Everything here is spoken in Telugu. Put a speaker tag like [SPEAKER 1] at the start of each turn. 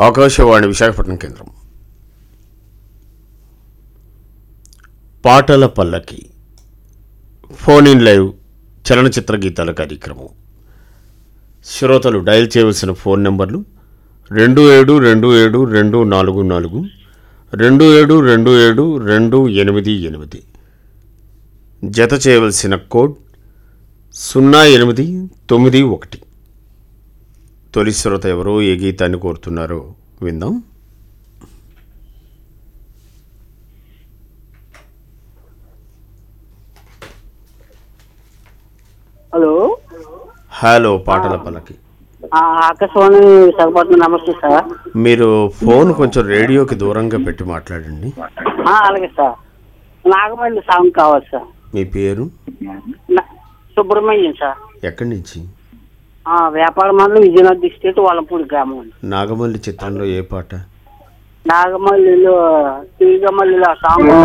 [SPEAKER 1] ఆకాశవాణి విశాఖపట్నం కేంద్రం పాటల పల్లకి ఫోన్ ఇన్ లైవ్ చలనచిత్ర గీతాల కార్యక్రమం శ్రోతలు డయల్ చేయవలసిన ఫోన్ నెంబర్లు రెండు ఏడు రెండు ఏడు రెండు నాలుగు నాలుగు రెండు ఏడు రెండు ఏడు రెండు ఎనిమిది ఎనిమిది జత చేయవలసిన కోడ్ సున్నా ఎనిమిది తొమ్మిది ఒకటి తొలి శ్రోత ఎవరో ఏ గీతాన్ని కోరుతున్నారో విందాం
[SPEAKER 2] హలో
[SPEAKER 1] హలో పాటల పల్లకి
[SPEAKER 2] ఆ, ఆకాశవాణి విశాఖపట్నం నమస్తే సార్
[SPEAKER 1] మీరు ఫోన్ కొంచెం రేడియోకి దూరంగా పెట్టి మాట్లాడండి
[SPEAKER 2] ఆ, అలాగే సార్ నాగమల్లి సాంగ్ కావాలి సార్
[SPEAKER 1] మీ పేరు
[SPEAKER 2] నా- సుబ్రహ్మణ్యం సార్
[SPEAKER 1] ఎక్కడి నుంచి
[SPEAKER 2] ఆ, వ్యాపార మండలం విజయనగరం డిస్ట్రిక్ట్ వలంపూడి గ్రామం
[SPEAKER 1] నాగమల్లి చిత్రంలో ఏ పాట
[SPEAKER 2] నాగమల్లిలో తీగమల్లిలో ఆ సాంగ్